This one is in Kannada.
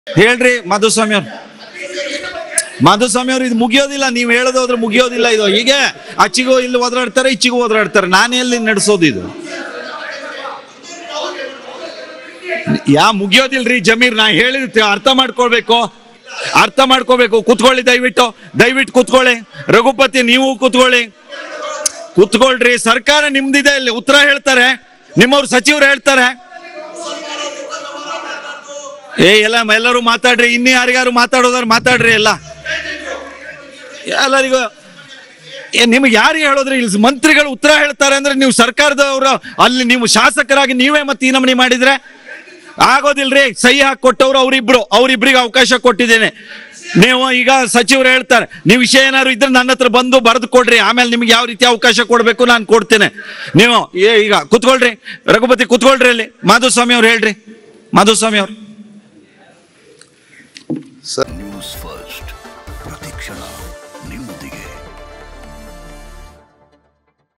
ಹೇಳ್ರಿ ಮಾಧುಸ್ವಾಮಿ ಅವ್ರು ಮಾಧುಸ್ವಾಮಿ ಅವ್ರು ಇದು ಮುಗಿಯೋದಿಲ್ಲ ನೀವು ಹೇಳೋದಾದ್ರೆ ಮುಗಿಯೋದಿಲ್ಲ ಇದು ಹೀಗೆ ಅಚ್ಚಿಗೂ ಇಲ್ಲಿ ಒದರಾಡ್ತಾರೆ ಇಚ್ಚಿಗೂ ಒದರಾಡ್ತಾರೆ ನಾನೇ ಎಲ್ಲಿ ನಡೆಸೋದು ಇದು ಯಾ ಮುಗಿಯೋದಿಲ್ರಿ ಜಮೀರ್ ನಾ ಹೇಳಿದ ಅರ್ಥ ಮಾಡ್ಕೊಳ್ಬೇಕು ಅರ್ಥ ಮಾಡ್ಕೋಬೇಕು ಕುತ್ಕೊಳ್ಳಿ ದಯವಿಟ್ಟು ದಯವಿಟ್ಟು ಕುತ್ಕೊಳ್ಳಿ ರಘುಪತಿ ನೀವು ಕುತ್ಕೊಳ್ಳಿ ಕುತ್ಕೊಳ್ರಿ ಸರ್ಕಾರ ನಿಮ್ದಿದೆ ಇಲ್ಲಿ ಉತ್ತರ ಹೇಳ್ತಾರೆ ನಿಮ್ಮವ್ರು ಸಚಿವರು ಹೇಳ್ತಾರೆ ಏ ಎಲ್ಲ ಎಲ್ಲರೂ ಮಾತಾಡ್ರಿ ಇನ್ನು ಯಾರಿಗಾರು ಮಾತಾಡೋದಾರು ಮಾತಾಡ್ರಿ ಎಲ್ಲ ಎಲ್ಲರಿಗೂ ಏ ನಿಮ್ಗೆ ಯಾರಿಗೆ ಹೇಳಿದ್ರಿ ಇಲ್ಲಿ ಮಂತ್ರಿಗಳು ಉತ್ತರ ಹೇಳ್ತಾರೆ ಅಂದ್ರೆ ನೀವು ಸರ್ಕಾರದವರು ಅಲ್ಲಿ ನೀವು ಶಾಸಕರಾಗಿ ನೀವೇ ಮತ್ತೆ ಈ ನಮನಿ ಮಾಡಿದ್ರೆ ಆಗೋದಿಲ್ರಿ ಸಹಿ ಹಾಕಿ ಕೊಟ್ಟವ್ರು ಅವರಿಬ್ರು ಅವ್ರಿಬ್ರಿಗೆ ಅವಕಾಶ ಕೊಟ್ಟಿದ್ದೇನೆ ನೀವು ಈಗ ಸಚಿವರು ಹೇಳ್ತಾರೆ ನೀವು ವಿಷಯ ಏನಾದ್ರು ಇದ್ರೆ ನನ್ನ ಹತ್ರ ಬಂದು ಬರೆದು ಕೊಡ್ರಿ ಆಮೇಲೆ ನಿಮ್ಗೆ ಯಾವ ರೀತಿ ಅವಕಾಶ ಕೊಡಬೇಕು ನಾನು ಕೊಡ್ತೇನೆ ನೀವು ಏ- ಈಗ ಕುತ್ಕೊಳ್ರಿ ರಘುಪತಿ ಕುತ್ಕೊಳ್ರಿ ಅಲ್ಲಿ ಮಾಧುಸ್ವಾಮಿ ಅವ್ರು ಹೇಳ್ರಿ ಮಾಧುಸ್ವಾಮಿ ಅವ್ರು ನ್ಯೂಸ್ ಫಸ್ಟ್ ಪ್ರತಿಕ್ಷಣ ನಿಮ್ಮೊಂದಿಗೆ